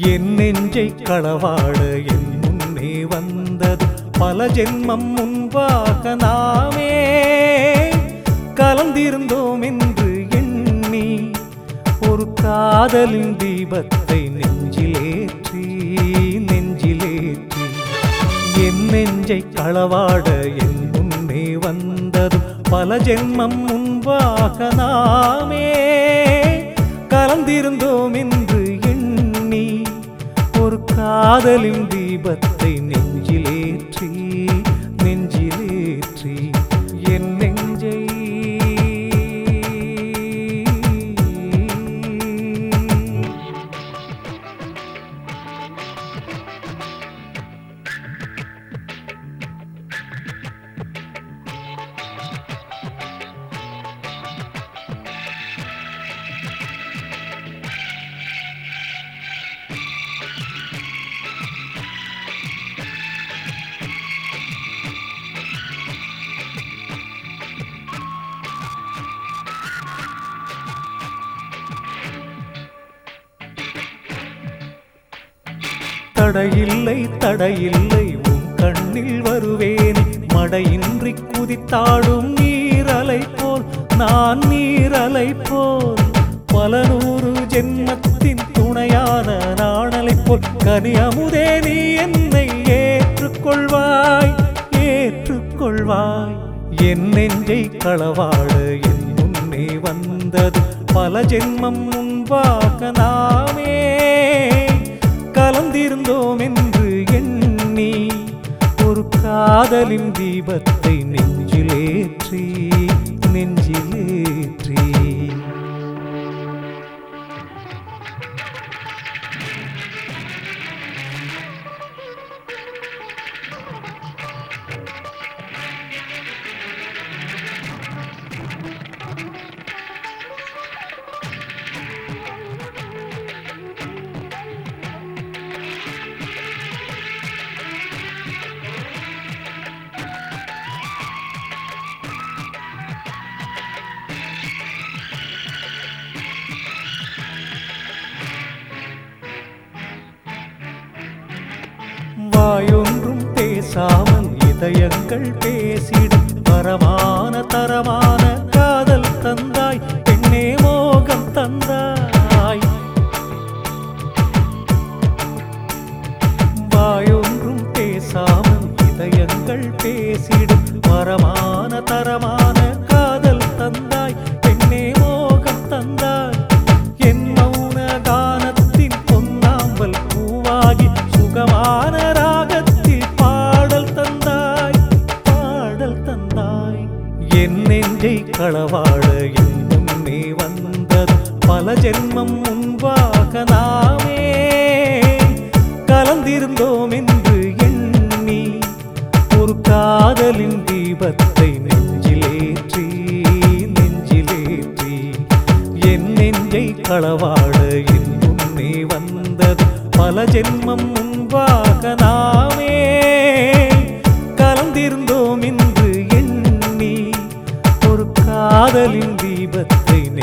என் நெஞ்சை களவாட என் முன்னே வந்தது பல ஜென்மம் முன்பாக நாமே கலந்திருந்தோம் என்று எண்ணி ஒரு காதலின் தீபத்தை நெஞ்சிலேற்றி நெஞ்சிலேற்றி என் நெஞ்சை களவாட என் முன்னே வந்தது பல ஜென்மம் முன்பாக நாமே கலந்திருந்தோம் என்று எண்ணி ஒரு காதலின் தீபத்தை நெஞ்சிலேற்றி நெஞ்சிலேற்றி என் நெஞ்சை தடையில்லை தடையில்லை உன் கண்ணில் வருவேன் மடையின்றி குதித்தாடும் நீரலை போல் நான் நீரலை போல் பல நூறு ஜென்மத்தின் துணையான நாணலை போல் கனியமுதே நீ என்னை ஏற்றுக்கொள்வாய் ஏற்றுக்கொள்வாய் என் நெஞ்சை களவாட என் முன்னே வந்தது பல ஜென்மம் முன்பாக நாமே கலந்திருந்தோம் என்று எண்ணி ஒரு காதலின் தீபத்தை நெஞ்சிலேற்றி நெஞ்சிலேற்றி வாயொன்றும் பேசாமல் இதயங்கள் பேசிடும் பரமான தரமான காதல் தந்தாய் பெண்ணே மோகம் தந்தாய் வாயொன்றும் பேசாமல் இதயங்கள் பேசிடும் பரமான தரமான காதல் தந்தாய் பெண்ணே மோகம் தந்தாய் என் மௌன கானத்தின் பொன்னாம்பல் பூவாகி சுகமான ராகத்தில் பாடல் தந்தாய் பாடல் தந்தாய் என் நெஞ்சை களவாட என் முன்னே வந்தது பல ஜென்மம் முன்பாக நாமே கலந்திருந்தோம் என்று எண்ணி ஒரு காதலின் தீபத்தை நெஞ்சிலேற்றி நெஞ்சிலேற்றி என் நெஞ்சை களவாட என் முன்னே வந்தது பல ஜென்மம் முன்பாக நாமே கலந்திருந்தோம் என்று எண்ணி ஒரு காதலின் தீபத்தை